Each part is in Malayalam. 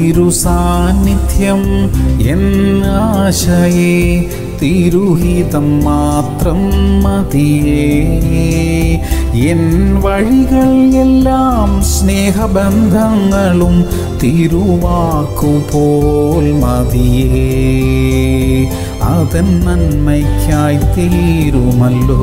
തിരുസാന്നിധ്യം എന്നാശയെ തിരുഹിതം മാത്രം മതിയേ എൻ വഴികൾ എല്ലാം സ്നേഹബന്ധങ്ങളും തിരുവാക്കുപോൽ മതിയേ അതൻ നന്മയ്ക്കായി തീരുമല്ലോ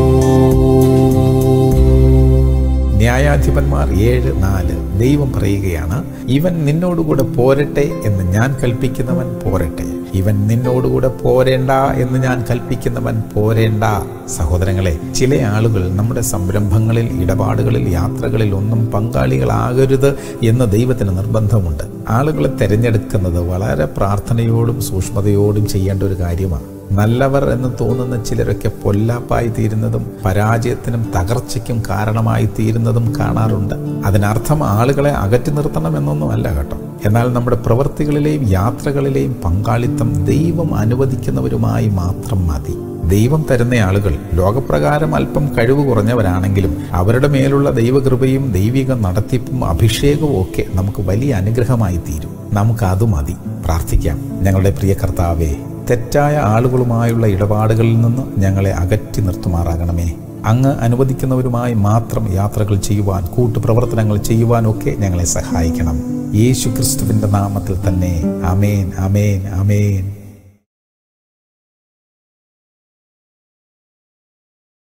ന്യായാധിപന്മാർ ഏഴ് നാല് ദൈവം പറയുകയാണ് ഇവൻ നിന്നോടുകൂടെ പോരട്ടെ എന്ന് ഞാൻ കൽപ്പിക്കുന്നവൻ പോരട്ടെ ഇവൻ നിന്നോടുകൂടെ പോരേണ്ട എന്ന് ഞാൻ കൽപ്പിക്കുന്നവൻ പോരേണ്ട സഹോദരങ്ങളെ ചില ആളുകൾ നമ്മുടെ സംരംഭങ്ങളിൽ ഇടപാടുകളിൽ യാത്രകളിൽ ഒന്നും പങ്കാളികളാകരുത് എന്ന് ദൈവത്തിന് നിർബന്ധമുണ്ട് ആളുകളെ തിരഞ്ഞെടുക്കുന്നത് വളരെ പ്രാർത്ഥനയോടും സൂക്ഷ്മതയോടും ചെയ്യേണ്ട ഒരു കാര്യമാണ് നല്ലവർ എന്ന് തോന്നുന്ന ചിലരൊക്കെ പൊല്ലാപ്പായി തീരുന്നതും പരാജയത്തിനും തകർച്ചയ്ക്കും കാരണമായി തീരുന്നതും കാണാറുണ്ട് അതിനർത്ഥം ആളുകളെ അകറ്റി നിർത്തണം എന്നൊന്നും അല്ല കേട്ടോ എന്നാൽ നമ്മുടെ പ്രവൃത്തികളിലെയും യാത്രകളിലെയും പങ്കാളിത്തം ദൈവം അനുവദിക്കുന്നവരുമായി മാത്രം മതി ദൈവം തരുന്ന ആളുകൾ ലോകപ്രകാരം അല്പം കഴിവ് കുറഞ്ഞവരാണെങ്കിലും അവരുടെ മേലുള്ള ദൈവകൃപയും ദൈവിക നടത്തിപ്പും അഭിഷേകവും ഒക്കെ നമുക്ക് വലിയ അനുഗ്രഹമായി തീരും നമുക്ക് അത് മതി പ്രാർത്ഥിക്കാം ഞങ്ങളുടെ പ്രിയ കർത്താവേ തെറ്റായ ആളുകളുമായുള്ള ഇടപാടുകളിൽ നിന്ന് ഞങ്ങളെ അകറ്റി നിർത്തുമാറാകണമേ അങ്ങ് അനുവദിക്കുന്നവരുമായി മാത്രം യാത്രകൾ ചെയ്യുവാൻ കൂട്ടുപ്രവർത്തനങ്ങൾ ചെയ്യുവാനൊക്കെ ഞങ്ങളെ സഹായിക്കണം യേശു ക്രിസ്തുവിൻ്റെ നാമത്തിൽ തന്നെ അമേൻ അമേൻ അമേൻ